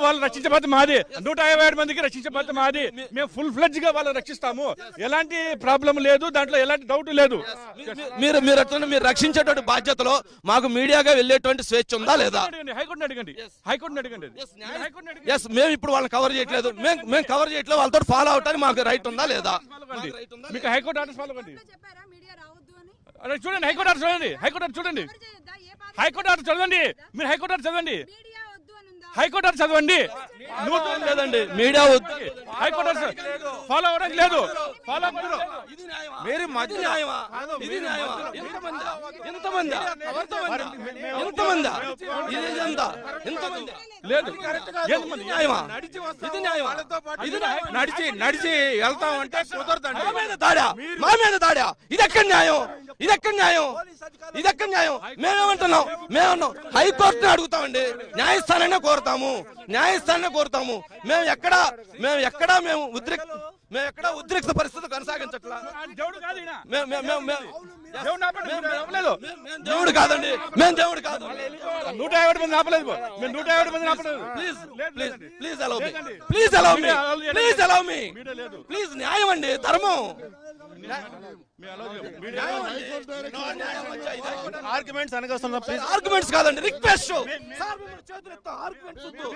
వాళ్ళు రక్షించే బాధ్యత మాది నూట యాభై ఏడు మందికి రక్షించే బాధ్యత మాది మేము ఫుల్ ఫ్లెడ్జ్ గా వాళ్ళని రక్షిస్తాము ఎలాంటి ప్రాబ్లం లేదు దాంట్లో ఎలాంటి డౌట్ లేదు మీ- మీరు మీరు ఎట్లా మీరు రక్షించేటువంటి బాధ్యతలో మాకు మీడియాగా వెళ్ళేటువంటి స్వేచ్ఛ ఉందా లేదా అడగండి హైకోర్టుని అడగండి హైకోర్టుని అడగండి హైకోర్టుని అడగండి ఎస్ మేము ఇప్పుడు వాళ్ళని కవర్ చేయట్లేదు మేము మేము కవర్ చేయట్లేదు వాళ్ళతో ఫాలో అవటానికి మాకు రైట్ ఉందా లేదా అవ్వండి. మీకు హైకోర్టు ఆర్డర్స్ ఫాలో కండి చెప్పారా మీడియా రావద్దు అని అరే చూడండి హైకోర్టు ఆర్డర్ చూడండి హైకోర్టు ఆర్డర్ చూడండి ఎవరు చేయొద్దా? ఏ పార్టీ హైకోర్టు ఆర్డర్ చదవండి మీరు హైకోర్టు ఆర్డర్ చదవండి మీడియా వద్దు అని ఉందా హైకోర్టు ఆర్డర్ చదవండి నూట లేదండి మీడియా వద్దు హైకోర్టు ఆర్డర్ ఫాలో అవ్వడానికి లేదు ఫాలో అవ్వడం ఇది న్యాయమా? ఇది న్యాయమా? ఇది న్యాయమా? ఎంతమందా? ఎంతమందా? ఎంతమందా? ఇది ఎంత? ఎంతమంది? లేదు ఇది న్యాయమా? ఇది న్యాయమా? ఇది న్యాయమా? నడిచి నడిచి వెళ్తాం అంటే కుదరదండి మా మీద దాడా మా మీద దాడా ఇది ఎక్కడ న్యాయం ఇది ఎక్కడ న్యాయం ఇది ఎక్కడ న్యాయం మేమేమంటున్నాం మేమన్నాం హైకోర్టుని అడుగుతామండి న్యాయస్థానాన్ని కోరుతాము న్యాయస్థానాన్ని కోరుతాము మేము ఎక్కడ మేము ఎక్కడ మేము ఉద్రిక్ మేము ఎక్కడ ఉద్రిక్త పరిస్థితి కొనసాగించట్లా దేవుడు కాదు ఈయన. మేము మేము మేము మేము దేవుడు ఆపండి, మీరు ఆపలేదు మేము దేవుడు కాదండి మేము దేవుడు కాదు నూట యాభై మంది ఆపలేదు మీరు నూట యాభై మంది ఆపలేదు ప్లీజ్ లేదు, ప్లీజ్ లేదండి. ప్లీజ్ అలౌ మీ లేదండి. Please allow me media allow చేయలేదు. ప్లీజ్ అలౌ మీ మీడియా లేదు. ప్లీజ్ న్యాయం అండి ధర్మం మీ allow చేయలేదు. మీడియా ఆర్గ్యుమెంట్స్ అనగొస్తున్నా ప్లీజ్ ఆర్గ్యుమెంట్స్ కాదండి రిక్వెస్ట్ సార్ మేము చేతులు ఎత్తాం ఆర్గ్యుమెంట్స్ వద్దు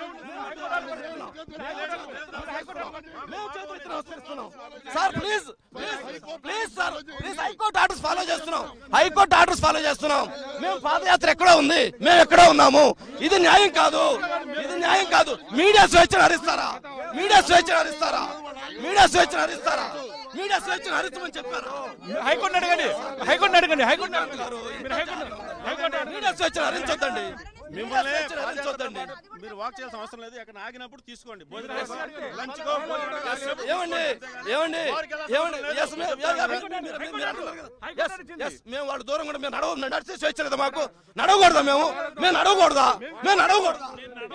మేము చేతులు ఎత్తి నమస్కరిస్తున్నాం sir please please sir please high court orders follow చేస్తున్నాం హైకోర్టు ఆర్డర్స్ ఫాలో చేస్తున్నాం మేము పాదయాత్ర ఎక్కడో ఉంది మేము ఎక్కడో ఉన్నాము ఇది న్యాయం కాదు ఇది న్యాయం కాదు మీడియా స్వేచ్ఛను హరిస్తారా మీడియా స్వేచ్ఛను హరిస్తారా మీడియా స్వేచ్ఛను హరిస్తారా మీడియా స్వేచ్ఛను హరించమని చెప్పారు హైకోర్టు అడగండి హైకోర్టు అడగండి హైకోర్టు మీరు హైకోర్టు హైకోర్టు అడగండి. మీడియా స్వేచ్ఛను హరించొద్దండి మిమ్మల్ని స్వేచ్ఛను హరించొద్దండి మీరు వాక్ చేయాల్సిన అవసరం లేదు అక్కడ ఆగినప్పుడు తీసుకోండి భోజనం లంచ్ కో భోజనం చేసి- ఏమండి ఏమండి ఏమండి Yes, మేము- yeah, yeah, మీరు- మీరు- మీరు- మీరు అంటున్నారు కదా. Yes, yes, మేము వాళ్ళు దూరం కూడా మేము నడవ నడిచే స్వేచ్ఛ లేదా మాకు నడవకూడదా మేము మేము నడవకూడదా మేము నడవకూడదా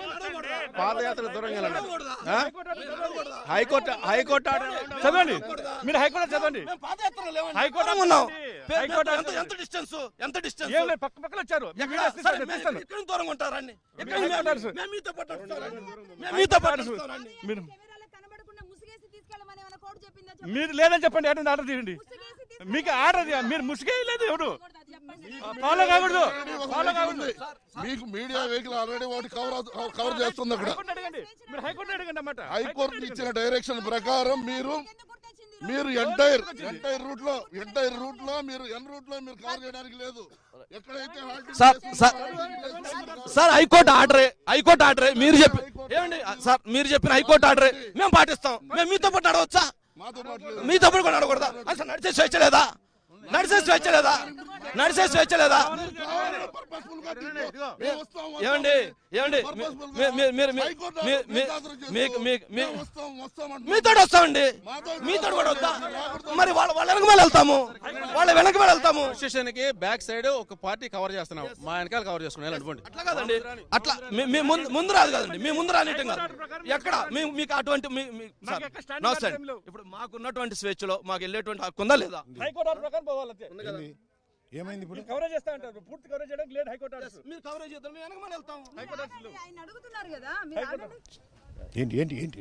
పాదయాత్ర దూరంగా వెళ్ళండి నడవకూడదా? ఆ? హైకోర్టు హైకోర్టు ఆర్డర్ చదవండి మీరు హైకోర్టు చదవండి మేము పాదయాత్రలో లేవండి. హైకోర్టు దూరం ఉన్నాం ఆపండి. హైకోర్టు ఎంత ఆపండి. ఎంత డిస్టెన్స్ ఎంత డిస్టెన్స్ ఏం లేదు పక్క పక్కన వచ్చారు మీ ఎక్కడ? మీడియా సరే, తీస్తాను, మేము తీస్తాను. ఎక్కడ దూరంగా ఉంటారండి ఎక్కడ మేము మేము- మాట్లాడచ్చు. మేము మీతో పాటు వస్తారండి. మేము మీతో పాటు వస్తారండి. మీరు కెమెరాలో కనబడకుండా ముసుగేసి తీసుకెళ్ళమని ఏమైనా కోడ్ చెప్పిందా చెప్పండి. మీరు లేదని చెప్పండి ఏంటంటే ఆర్డర్ తీయండి ముసుగేసి మీకు ఆర్డర్ మీరు ముసుగే లేదు ఎవడు తీసుకెళ్ళకూడదు అది చెప్పండి ఫాలో కాకూడదు ఫాలో కాకూడదు మీకు మీడియా వెహికల్ ఆల్రెడీ ఒకటి కవర్ అవు- కవర్ చేస్తుంది అక్కడ హైకోర్టు అడగండి మీరు హైకోర్టు అడగండి అన్నమాట హైకోర్టు ఇచ్చిన డైరెక్షన్ ప్రకారం మీరు ఎందుకు గుర్తొచ్చింది మీరు ఎంటైర్ ఎంటైర్ రూట్ లో ఎంటైర్ రూట్ లో మీరు ఎన్ రూట్ లో మీరు కవర్ చేయడానికి లేదు ఎక్కడైతే halt సార్ చేస్తుందో సార్ halt సార్ హైకోర్టు ఆర్డరే హైకోర్టు ఆర్డరే మీరు చెప్పి ఏమండి సార్ మీరు చెప్పిన హైకోర్టు ఆర్డరే మేము పాటిస్తాం మేము మీతో పాటు నడవచ్చా మాతో పాటు లేదు. మీతో పాటు కూడా నడవకూడదా అసలు నడిచే స్వేచ్ఛ లేదా నడిచే స్వేచ్ఛ లేదా నడిచే స్వేచ్ఛ లేదా Purposeful గా తీసుకో. మేము వస్తాం, వస్తాం. ఏమండి ఏమండి Purposeful గా మీ- మీ- మీరు మీ- హైకోర్టు మీ- ఆర్డర్ మీ- హాజరు చేస్తూ మీకు మీకు మీ- మేము వస్తాం, వస్తాం అంటున్నాం. మీతో వస్తామండి మీతో కూడా వద్దా మరి వాళ్ళ వాళ్ళ వెనక మీద వెళ్తాము వాళ్ళ వెనక మీద వెళ్తాము స్టేషన్ కి బ్యాక్ సైడ్ ఒక పార్టీ కవర్ చేస్తున్నాం మా వెనకాల కవర్ చేసుకుని వెళ్ళండి అట్లా కాదండి అట్లా మీ- మీ ముందు ముందు రాదు కదండి మీ ముందు రానియటం కాదు ఎక్కడ మీ- మీకు అటువంటి మీ- మీ- సార్, ఎక్కడ standing నో order సార్ ఏం లేవు. ఇప్పుడు మాకున్నటువంటి స్వేచ్ఛలో మాకు వెళ్ళేటువంటి హక్కు ఉందా లేదా హైకోర్టు ఆర్డర్ ప్రకారం పోవాలి అంతే. ఏంది? ఏమైంది ఇప్పుడు కవరేజ్ చేస్తా అంటారు పూర్తి కవరేజ్ చేయడానికి లేదు హైకోర్టు ఆర్డర్స్ మీరు కవరేజ్ చేద్దాం మేము వెనక మీద వెళ్తాం ఆయన అడుగుతున్నారు కదా మీరు ఆగండి. ఏంటి ఏంటి ఏంటి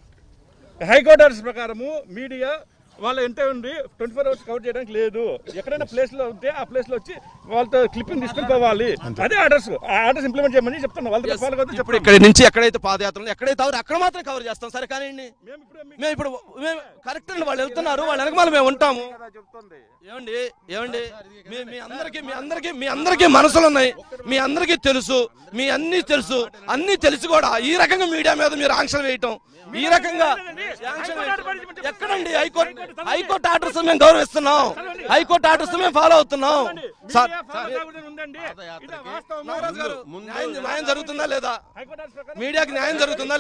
హైకోర్టు ఆర్డర్స్ ప్రకారము మీడియా వాళ్ళ ఎంత ఉంది ట్వంటీ ఫోర్ అవర్స్ కవర్ చేయడానికి లేదు ఎక్కడైనా ప్లేస్ లో ఉంటే ఆ ప్లేస్ లో వచ్చి వాళ్ళతో క్లిప్పింగ్ తీసుకుని పోవాలి అదే ఆర్డర్స్ ఆ ఆర్డర్స్ ఇంప్లిమెంట్ చేయమని చెప్తున్నా వాళ్ళతో ఫాలో కాదు ఇప్పుడు ఇక్కడి నుంచి ఎక్కడైతే పాదయాత్ర ఉందో, ఎక్కడైతే అవరు అక్కడ మాత్రం కవర్ చేస్తాం సరే కానీ మేము ఇప్పుడు మీకు మేము ఇప్పుడు మేము కరెక్ట్ అండి వాళ్ళు వెళ్తున్నారు వాళ్ళ వెనకమాల మేము ఉంటాము ఏమండి ఏమండి మీ మీ అందరికి మీ అందరికి మీ అందరికి మనసులు ఉన్నాయి మీ అందరికీ తెలుసు మీ అన్ని తెలుసు అన్ని తెలిసి కూడా ఈ రకంగా మీడియా మీద మీరు ఆంక్షలు వేయటం ఈ రకంగా ఆంక్షలు వేయటం. ఎక్కడండి హైకోర్టు హైకోర్టు ఆర్డర్స్ మేము గౌరవిస్తున్నాం హైకోర్టు ఆర్డర్స్ మేము ఫాలో అవుతున్నాం సార్ మీడియా ఫాలో కాకూడదు ఉందండి ఇది వాస్తవము. నాగరాజు గారు న్యాయం న్యాయం జరుగుతుందా లేదా హైకోర్టు ఆర్డర్స్ ప్రకారం మీడియాకి న్యాయం జరుగుతుందా